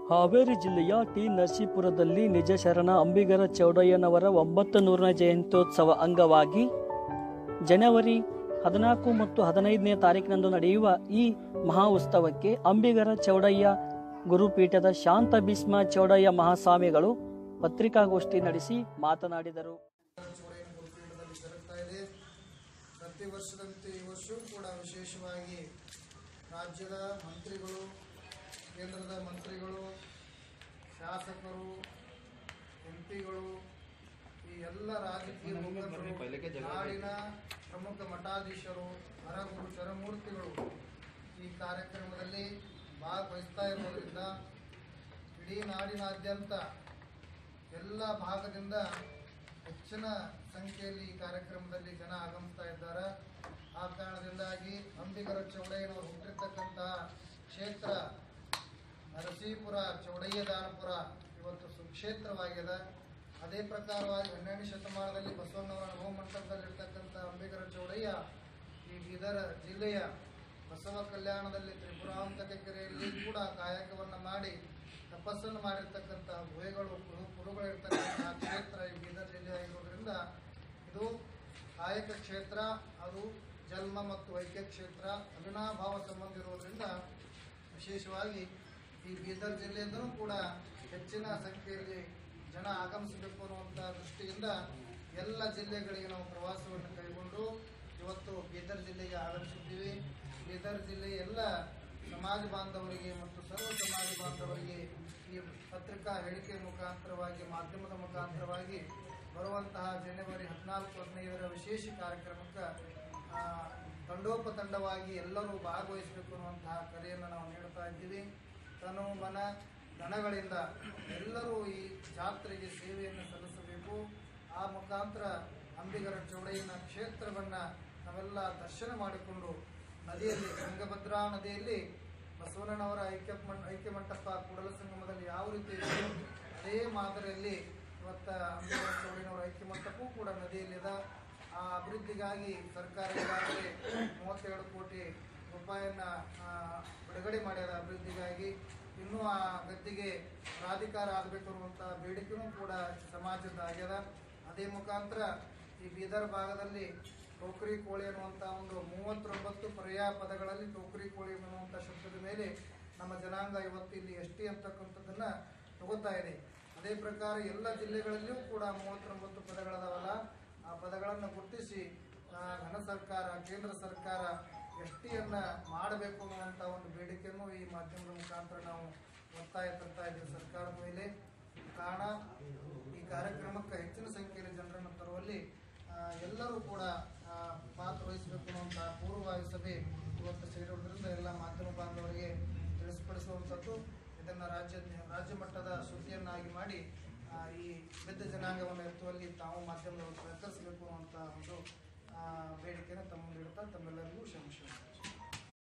ಹಾವೇರಿ ಜಿಲ್ಲೆಯ ಟಿ ನರಸೀಪುರದಲ್ಲಿ ನಿಜ ಶರಣ ಅಂಬಿಗರ ಚೌಡಯ್ಯನವರ ಒಂಬತ್ತು ನೂರನೇ ಜಯಂತ್ಯೋತ್ಸವ ಅಂಗವಾಗಿ ಜನವರಿ ಹದಿನಾಲ್ಕು ಮತ್ತು ಹದಿನೈದನೇ ತಾರೀಕಿನಂದು ನಡೆಯುವ ಈ ಮಹಾ ಉತ್ಸವಕ್ಕೆ ಅಂಬಿಗರ ಚೌಡಯ್ಯ ಗುರುಪೀಠದ ಶಾಂತ ಭೀಷ್ಮ ಚೌಡಯ್ಯ ಮಹಾಸ್ವಾಮಿಗಳು ಪತ್ರಿಕಾಗೋಷ್ಠಿ ನಡೆಸಿ ಮಾತನಾಡಿದರು ಚೌಡಯ್ಯನ ಗುರುಪೀಠದಲ್ಲಿ ಜರುಗ್ತಾ ಇದೆ ಪ್ರತಿ ವರ್ಷದಂತೆ ಈ ವರ್ಷವೂ ಕೂಡ ವಿಶೇಷವಾಗಿ ರಾಜ್ಯದ ಮಂತ್ರಿಗಳು ಕೇಂದ್ರದ ಮಂತ್ರಿಗಳು ಶಾಸಕರು ಎಂ ಪಿಗಳು ಈ ಎಲ್ಲ ರಾಜಕೀಯ ಮುಖಂಡರು ನಾಡಿನ ಪ್ರಮುಖ ಮಠಾಧೀಶರು ಹರಗುರು ಚರಮೂರ್ತಿಗಳು ಈ ಕಾರ್ಯಕ್ರಮದಲ್ಲಿ ಭಾಗವಹಿಸ್ತಾ ಇರುವುದರಿಂದ ಇಡೀ ನಾಡಿನಾದ್ಯಂತ ಎಲ್ಲ ಭಾಗದಿಂದ ಹೆಚ್ಚಿನ ಸಂಖ್ಯೆಯಲ್ಲಿ ಈ ಕಾರ್ಯಕ್ರಮದಲ್ಲಿ ಜನ ಆಗಮಿಸ್ತಾ ಇದ್ದಾರೆ ಆ ಕಾರಣದಿಂದಾಗಿ ಅಂಬಿಗರ ಚೌಡಯ್ಯನವರು ಹುಟ್ಟಿರ್ತಕ್ಕಂತಹ ಕ್ಷೇತ್ರ ನರಸೀಪುರ ಚೌಡಯ್ಯದಾನಪುರ ಇವತ್ತು ಸುಕ್ಷೇತ್ರವಾಗಿದೆ ಅದೇ ಪ್ರಕಾರವಾಗಿ ಹನ್ನೆರಡನೇ ಶತಮಾನದಲ್ಲಿ ಬಸವಣ್ಣವರ ಅನುಭವ ಮಂಟಪದಲ್ಲಿರ್ತಕ್ಕಂಥ ಅಂಬಿಗರ ಚೌಡಯ್ಯ ಈ ಬೀದರ್ ಜಿಲ್ಲೆಯ ಬಸವ ಕಲ್ಯಾಣದಲ್ಲಿ ತ್ರಿಪುರಾಂತಕ ಕೆರೆಯಲ್ಲಿ ಕೂಡ ಕಾಯಕವನ್ನು ಮಾಡಿ ತಪಸ್ಸನ್ನು ಮಾಡಿರ್ತಕ್ಕಂಥ ಗುಹೆಗಳು ಕುರು ಕುರುಗಳಿರ್ತಕ್ಕಂತಹ ಕ್ಷೇತ್ರ ಈ ಬೀದರ್ ಜಿಲ್ಲೆ ಆಗಿರೋದ್ರಿಂದ ಇದು ಕಾಯಕ ಕ್ಷೇತ್ರ ಅದು ಜನ್ಮ ಮತ್ತು ವೈದ್ಯ ಕ್ಷೇತ್ರ ಅವಿನಾಭಾವ ಸಂಬಂಧ ಇರೋದ್ರಿಂದ ವಿಶೇಷವಾಗಿ ಈ ಬೀದರ್ ಜಿಲ್ಲೆಯಿಂದಲೂ ಕೂಡ ಹೆಚ್ಚಿನ ಸಂಖ್ಯೆಯಲ್ಲಿ ಜನ ಆಗಮಿಸಬೇಕು ಅನ್ನುವಂಥ ದೃಷ್ಟಿಯಿಂದ ಎಲ್ಲ ಜಿಲ್ಲೆಗಳಿಗೆ ನಾವು ಪ್ರವಾಸವನ್ನು ಕೈಗೊಂಡು ಇವತ್ತು ಬೀದರ್ ಜಿಲ್ಲೆಗೆ ಆಗಮಿಸಿದ್ದೀವಿ ಬೀದರ್ ಜಿಲ್ಲೆಯ ಎಲ್ಲ ಸಮಾಜ ಬಾಂಧವರಿಗೆ ಮತ್ತು ಸರ್ವ ಸಮಾಜ ಬಾಂಧವರಿಗೆ ಈ ಪತ್ರಿಕಾ ಹೇಳಿಕೆ ಮುಖಾಂತರವಾಗಿ ಮಾಧ್ಯಮದ ಮುಖಾಂತರವಾಗಿ ಬರುವಂತಹ ಜನವರಿ ಹದಿನಾಲ್ಕು ಹದಿನೈದರ ವಿಶೇಷ ಕಾರ್ಯಕ್ರಮಕ್ಕೆ ಆ, ತಂಡೋಪತಂಡವಾಗಿ ಎಲ್ಲರೂ ಭಾಗವಹಿಸಬೇಕು ಅನ್ನುವಂತಹ ಕರೆಯನ್ನು ನಾವು ನೀಡ್ತಾ ಇದ್ದೀವಿ ತನು ಮನ ದನಗಳಿಂದ ಎಲ್ಲರೂ ಈ ಜಾತ್ರೆಗೆ ಸೇವೆಯನ್ನು ಸಲ್ಲಿಸಬೇಕು ಆ ಮುಖಾಂತರ ಅಂಬಿಗರ ಚೌಡಯ್ಯನ ಕ್ಷೇತ್ರವನ್ನು ನಾವೆಲ್ಲ ದರ್ಶನ ಮಾಡಿಕೊಂಡು ನದಿಯಲ್ಲಿ ತುಂಗಭದ್ರಾ ನದಿಯಲ್ಲಿ ಬಸವಣ್ಣನವರ ಐಕ್ಯ ಮಂ- ಐಕ್ಯ ಮಂಟಪ ಕೂಡಲ ಸಂಗಮದಲ್ಲಿ ಯಾವ ರೀತಿ ಇದೆಯೋ ಅದೇ ಮಾದರಿಯಲ್ಲಿ ಇವತ್ತ ಅಂಬಿಗರ ಚೌಡಯ್ಯನವರ ಐಕ್ಯ ಮಂಟಪವೂ ಕೂಡ ನದಿಯಲ್ಲಿದೆ ಆ ಅಭಿವೃದ್ಧಿಗಾಗಿ ಸರ್ಕಾರ ಈಗಾಗಲೇ ಮೂವತ್ತೆರಡು ಕೋಟಿ ರೂಪಾಯಿಯನ್ನ ಆ, ಬಿಡುಗಡೆ ಮಾಡ್ಯಾರ ಅಭಿವೃದ್ಧಿಗಾಗಿ ಇನ್ನೂ ಆ ಗದ್ದಿಗೆ ಪ್ರಾಧಿಕಾರ ಆಗಬೇಕು ಅನ್ನುವಂಥ ಬೇಡಿಕೆನೂ ಕೂಡ ಸಮಾಜದ ಆಗ್ಯದ ಅದೇ ಮುಖಾಂತರ ಈ ಬೀದರ್ ಭಾಗದಲ್ಲಿ ಟೋಕರಿ ಕೋಳಿ ಅನ್ನುವಂಥ ಒಂದು ಮೂವತ್ತೊಂಬತ್ತು ಪರ್ಯಾಯ ಪದಗಳಲ್ಲಿ ಟೋಕರಿ ಕೋಳಿ ಅನ್ನುವಂಥ ಶಬ್ದದ ಮೇಲೆ ನಮ್ಮ ಜನಾಂಗ ಇವತ್ತು ಇಲ್ಲಿ ಎಸ್ ಟಿ ಅಂತಕ್ಕಂಥದ್ದನ್ನ ತಗೋತಾ ಇದೆ ಅದೇ ಪ್ರಕಾರ ಎಲ್ಲ ಜಿಲ್ಲೆಗಳಲ್ಲಿಯೂ ಕೂಡ ಮೂವತ್ತೊಂಬತ್ತು ಪದಗಳದಾವಲ್ಲ ಆ ಪದಗಳನ್ನು ಗುರುತಿಸಿ ಆ, ಘನ ಸರ್ಕಾರ ಕೇಂದ್ರ ಸರ್ಕಾರ ಎಸ್ ಟಿಯನ್ನ ಮಾಡಬೇಕು ಅನ್ನುವಂಥ ಒಂದು ಬೇಡಿಕೆಯನ್ನು ಈ ಮಾಧ್ಯಮದ ಮುಖಾಂತರ ನಾವು ಒತ್ತಾಯ ತರ್ತಾ ಇದ್ದೀವಿ ಸರ್ಕಾರದ ಮೇಲೆ ಕಾರಣ ಈ ಕಾರ್ಯಕ್ರಮಕ್ಕೆ ಹೆಚ್ಚಿನ ಸಂಖ್ಯೆಯಲ್ಲಿ ಜನರನ್ನು ತರುವಲ್ಲಿ ಆ, ಎಲ್ಲರೂ ಕೂಡ ಆ, ಪಾತ್ರ ವಹಿಸಬೇಕು ಅನ್ನುವಂಥ ಪೂರ್ವಭಾವಿ ಸಭೆ ಇವತ್ತು ಸೇರಿರುವುದರಿಂದ ಎಲ್ಲ ಮಾಧ್ಯಮ ಬಾಂಧವರಿಗೆ ತಿಳಿಸ್ಪಡಿಸುವಂಥದ್ದು ಇದನ್ನು ರಾಜ್ಯ ರಾಜ್ಯ ಮಟ್ಟದ ಸುದ್ದಿಯನ್ನಾಗಿ ಮಾಡಿ ಆ, ಈ ಬಿದ್ದ ಜನಾಂಗವನ್ನು ಎತ್ತುವಲ್ಲಿ ತಾವು ಮಾಧ್ಯಮದವರು